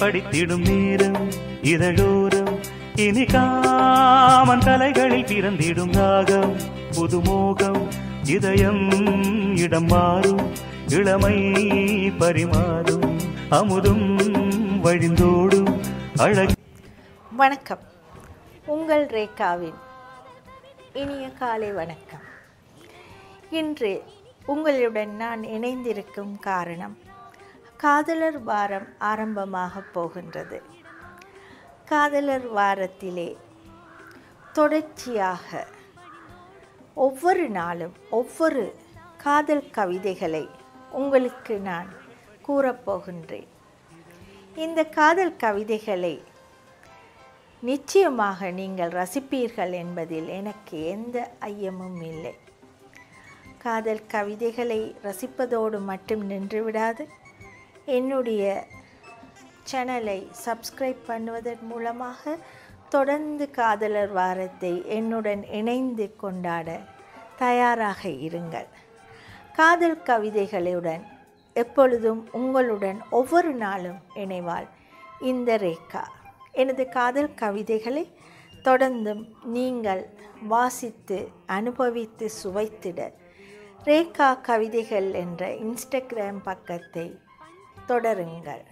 படித்திடும் நேரம் இதழோரம் இனி காமன் கலைகளில் பிறந்திடும் ராகம் புதுமோகம் இதயம் இடம் மாறும் இளமை பரிமாறும் அமுதும் வழிந்தோடும் அழகு வணக்கம் உங்கள் ரேகாவின் இனிய காலை வணக்கம் இன்று உங்களுடன் நான் இணைந்திருக்கும் காரணம் காதலர் வாரம் ஆரம்பமாக போகின்றது காதலர் வாரத்திலே தொடர்ச்சியாக ஒவ்வொரு நாளும் ஒவ்வொரு காதல் கவிதைகளை உங்களுக்கு நான் கூறப்போகின்றேன் இந்த காதல் கவிதைகளை நிச்சயமாக நீங்கள் ரசிப்பீர்கள் என்பதில் எனக்கு எந்த ஐயமும் இல்லை காதல் கவிதைகளை ரசிப்பதோடு மட்டும் நின்றுவிடாது என்னுடைய சேனலை சப்ஸ்கிரைப் பண்ணுவதன் மூலமாக தொடர்ந்து காதலர் வாரத்தை என்னுடன் இணைந்து கொண்டாட தயாராக இருங்கள் காதல் கவிதைகளுடன் எப்பொழுதும் உங்களுடன் ஒவ்வொரு நாளும் இணைவாள் இந்த ரேகா எனது காதல் கவிதைகளை தொடர்ந்தும் நீங்கள் வாசித்து அனுபவித்து சுவைத்திட ரேகா கவிதைகள் என்ற இன்ஸ்டாகிராம் பக்கத்தை தொடருங்கள்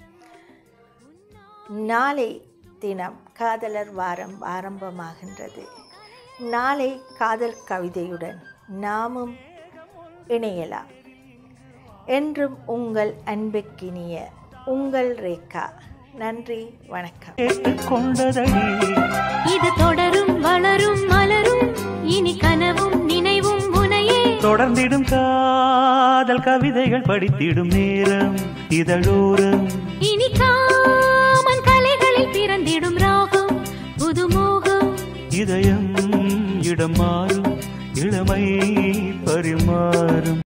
நாளை தினம் காதலர் வாரம் ஆரம்பமாகின்றது நாளை காதல் கவிதையுடன் நாமும் இணையலாம் என்றும் உங்கள் அன்புக்கினிய உங்கள் ரேகா நன்றி வணக்கம் கேட்டுக்கொண்டதடி இது தொடரும் வளரும் மலரும் இனி கனவும் நினைவும் உனையே தொடர்ந்திடும் காதல் கவிதைகள் படித்திடும் நேரம் இதழோரம் இனி காமன் கலைகளில் பிறந்திடும் ராகம் புதுமோகம் இதயம் இடம் மாறும் இளமை பரிமாறும்